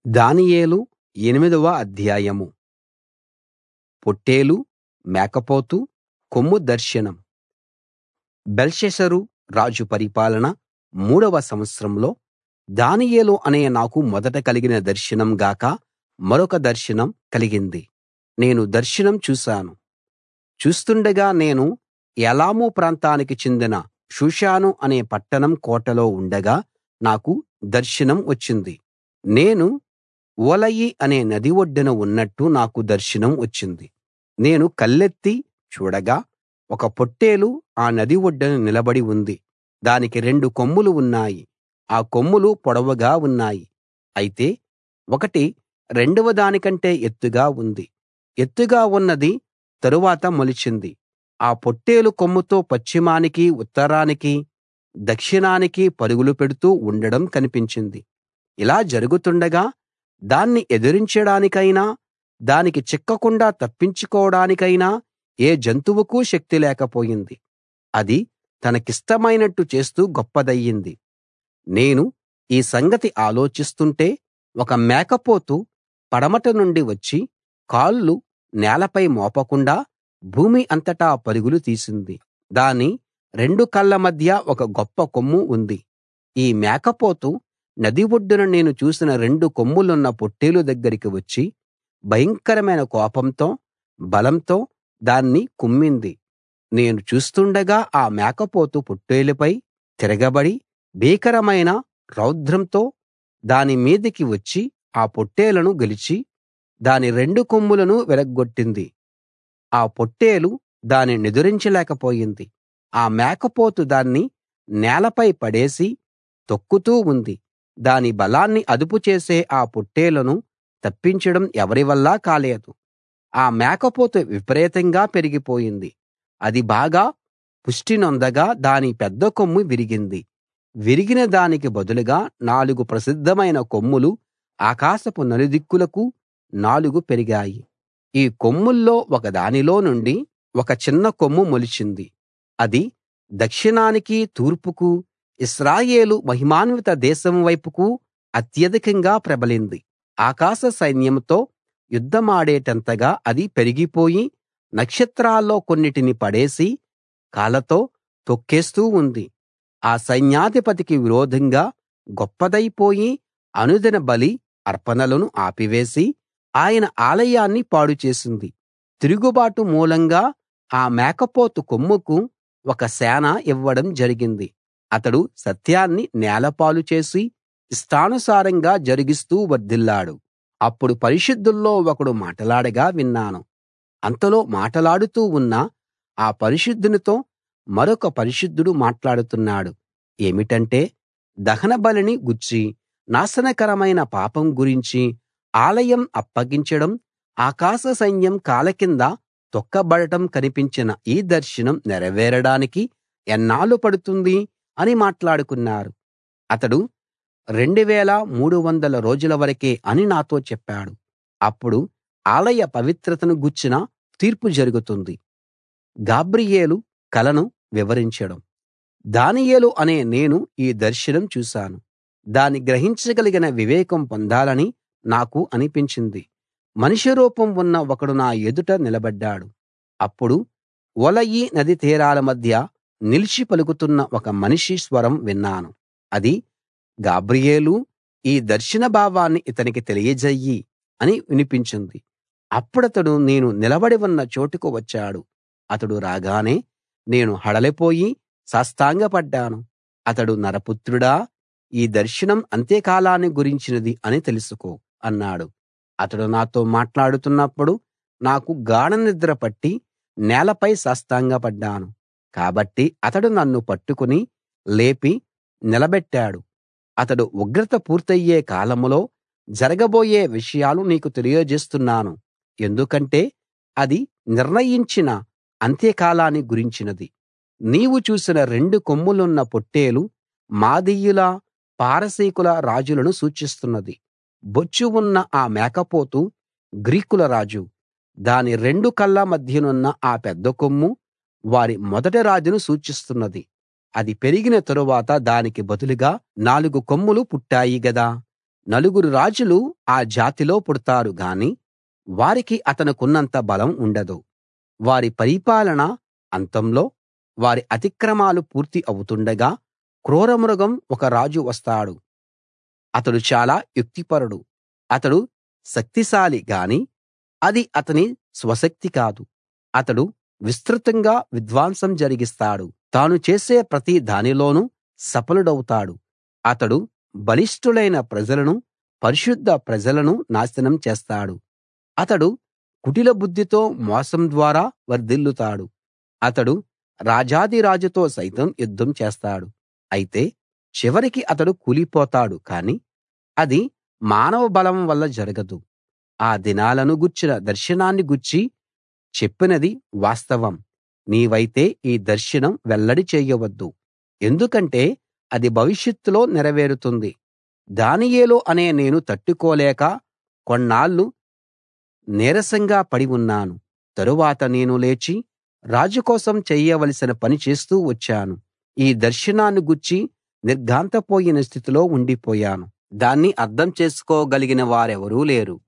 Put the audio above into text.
దానియేలు ఎనిమిదవ అధ్యాయం పొట్టేలు మేకపోతు కొమ్ము దర్శనం బెల్షస్సరు రాజు పరిపాలన మూడవ సంవత్సరంలో దానియేలు అనే నాకు మొదట కలిగిన దర్శనం గాక మరొక దర్శనం కలిగింది నేను దర్శనం చూశాను చూస్తుండగా నేను ఏలాము ప్రాంతానికి చెందిన షూషాను అనే పట్టణం కోటలో ఉండగా నాకు దర్శనం వచ్చింది నేను ఊలయి అనే నది ఒడ్డున ఉన్నట్టు నాకు దర్శనం వచ్చింది నేను కళ్ళెత్తి చూడగా ఒక పొట్టేలు ఆ నది ఒడ్డున నిలబడి ఉంది దానికి రెండు కొమ్ములు ఉన్నాయి ఆ కొమ్ములు పొడవుగా ఉన్నాయి అయితే ఒకటి రెండవ దానికంటే ఎత్తుగా ఉంది ఎత్తుగా ఉన్నది తరువాత మొలిచింది ఆ పొట్టేలు కొమ్ముతో పశ్చిమానికి ఉత్తరానికి దక్షిణానికి పరుగులు పెడుతూ ఉండడం కనిపించింది ఇలా జరుగుతుండగా దాన్ని ఎదిరించడానికైనా దానికి చిక్కకుండా తప్పించుకోడానికైనా ఏ జంతువుకూ శక్తి లేకపోయింది అది తనకిష్టమైనట్టు చేస్తూ గొప్పదయింది నేను ఈ సంగతి ఆలోచిస్తుంటే ఒక మేకపోతు పడమట నుండి వచ్చి కాళ్ళు నేలపై మోపకుండా భూమి అంతటా పరుగులు తీసింది దాని రెండు కళ్ళ మధ్య ఒక గొప్ప కొమ్ము ఉంది ఈ మేకపోతు నది ఒడ్డున నేను చూసిన రెండు కొమ్ములున్న పొట్టేలు దగ్గరికి వచ్చి భయంకరమైన కోపంతో బలంతో దాన్ని కుమ్మింది నేను చూస్తుండగా ఆ మేకపోతు పొట్టేలుపై తిరగబడి భీకరమైన రౌద్రంతో దాని మీదికి వచ్చి ఆ పొట్టేలును గెలిచి దాని రెండు కొమ్ములను విరగ్గొట్టింది ఆ పొట్టేలు దాని నిదురించలేకపోయింది ఆ మేకపోతు దాన్ని నేలపై పడేసి తొక్కుతూ ఉంది దాని బలాన్ని అదుపు చేసే ఆ పొట్టేలును తప్పించడం ఎవరి వల్లా కాలేదు ఆ మేకపోతు విపరీతంగా పెరిగిపోయింది అది బాగా పుష్టి నొందగా దాని పెద్ద కొమ్ము విరిగింది విరిగిన దానికి బదులుగా నాలుగు ప్రసిద్ధమైన కొమ్ములు ఆకాశపు నలుదిక్కులకు నాలుగు పెరిగాయి ఈ కొమ్ముల్లో ఒకదానిలో నుండి ఒక చిన్న కొమ్ము మొలిచింది అది దక్షిణానికి తూర్పుకు ఇశ్రాయేలు మహిమాన్విత దేశం వైపుకు అత్యధికంగా ప్రబలింది ఆకాశ సైన్యంతో యుద్ధమాడేటంతగా అది పెరిగిపోయి నక్షత్రాల్లో కొన్నిటిని పడేసి కాళ్లతో తొక్కేస్తూ ఉంది ఆ సైన్యాధిపతికి విరోధంగా గొప్పదైపోయి అనుదిన బలి అర్పణలను ఆపివేసి ఆయన ఆలయాన్ని పాడు చేసింది తిరుగుబాటు మూలంగా ఆ మేకపోతు కొమ్ముకు ఒక సేన ఇవ్వడం జరిగింది అతడు సత్యాన్ని నేలపాలు చేసి ఇష్టానుసారంగా జరిగిస్తూ వర్ధిల్లాడు అప్పుడు పరిశుద్ధుల్లో ఒకడు మాటలాడగా విన్నాను అంతలో మాటలాడుతూ ఉన్న ఆ పరిశుద్ధునితో మరొక పరిశుద్ధుడు మాట్లాడుతున్నాడు ఏమిటంటే దహన బలిని గూర్చి నాశనకరమైన పాపం గురించి ఆలయం అప్పగించడం ఆకాశ సైన్యం కాళ్ళ కింద తొక్కబడటం కనిపించిన ఈ దర్శనం నెరవేరడానికి ఎన్నాళ్లు పడుతుంది అని మాట్లాడుకున్నారు అతడు రెండువేల మూడు వందల రోజుల వరకే అని నాతో చెప్పాడు అప్పుడు ఆలయ పవిత్రతను గూర్చిన తీర్పు జరుగుతుంది గాబ్రియేలు కలను వివరించడం దానియేలు అనే నేను ఈ దర్శనం చూశాను దాన్ని గ్రహించగలిగిన వివేకం పొందాలని నాకు అనిపించింది మనిషి రూపం ఉన్న ఒకడు నా ఎదుట నిలబడ్డాడు అప్పుడు ఒలయి నది తీరాల మధ్య నిలిచి పలుకుతున్న ఒక మనిషి స్వరం విన్నాను అది గాబ్రియేలూ ఈ దర్శన భావాన్ని ఇతనికి తెలియజెయ్యి అని వినిపించింది అప్పుడతడు నేను నిలబడి ఉన్న చోటుకు వచ్చాడు అతడు రాగానే నేను హడలిపోయి సాష్టాంగపడ్డాను అతడు నరపుత్రుడా ఈ దర్శనం అంత్యకాలాన్ని గురించినది అని తెలుసుకో అన్నాడు అతడు నాతో మాట్లాడుతున్నప్పుడు నాకు గాఢనిద్ర పట్టి నేలపై సాష్టాంగపడ్డాను కాబట్టి అతడు నన్ను పట్టుకుని లేపి నిలబెట్టాడు అతడు ఉగ్రత పూర్తయ్యే కాలంలో జరగబోయే విషయాలు నీకు తెలియజేస్తున్నాను ఎందుకంటే అది నిర్ణయించిన అంత్యకాలాన్ని గురించినది నీవు చూసిన రెండు కొమ్ములున్న పొట్టేలు మాదీయుల పారసీకుల రాజులను సూచిస్తున్నది బొచ్చు ఉన్న ఆ మేకపోతు గ్రీకుల రాజు దాని రెండు కళ్ళ మధ్యనున్న ఆ పెద్ద కొమ్ము వారి మొదటి రాజును సూచిస్తున్నది అది పెరిగిన తరువాత దానికి బదులుగా నాలుగు కొమ్ములు పుట్టాయి గదా నలుగురు రాజులు ఆ జాతిలో పుడతారు గాని వారికి అతనికున్నంత బలం ఉండదు వారి పరిపాలన అంతంలో వారి అతిక్రమాలు పూర్తి అవుతుండగా క్రూరమృగం ఒక రాజు వస్తాడు అతడు చాలా యుక్తిపరుడు అతడు శక్తిశాలి గాని అది అతని స్వశక్తి కాదు అతడు విస్తృతంగా విధ్వంసం జరిగిస్తాడు తాను చేసే ప్రతి దానిలోనూ సఫలుడౌతాడు అతడు బలిష్ఠులైన ప్రజలను పరిశుద్ధ ప్రజలను నాశనం చేస్తాడు అతడు కుటిల బుద్ధితో మోసం ద్వారా వర్ధిల్లుతాడు అతడు రాజాధిరాజుతో సైతం యుద్ధం చేస్తాడు అయితే చివరికి అతడు కూలిపోతాడు కానీ అది మానవ బలం వల్ల జరగదు ఆ దినాలను గూర్చిన దర్శనాన్ని గూర్చి చెప్పినది వాస్తవం నీవైతే ఈ దర్శనం వెల్లడి చేయవద్దు ఎందుకంటే అది భవిష్యత్తులో నెరవేరుతుంది దానియేలు అనే నేను తట్టుకోలేక కొన్నాళ్లు నీరసంగా పడి ఉన్నాను తరువాత నేను లేచి రాజు కోసం చేయవలసిన పని చేస్తూ వచ్చాను ఈ దర్శనాన్ని గూర్చి నిర్ఘాంతపోయిన స్థితిలో ఉండిపోయాను దాన్ని అర్థం చేసుకోగలిగిన వారెవరూ లేరు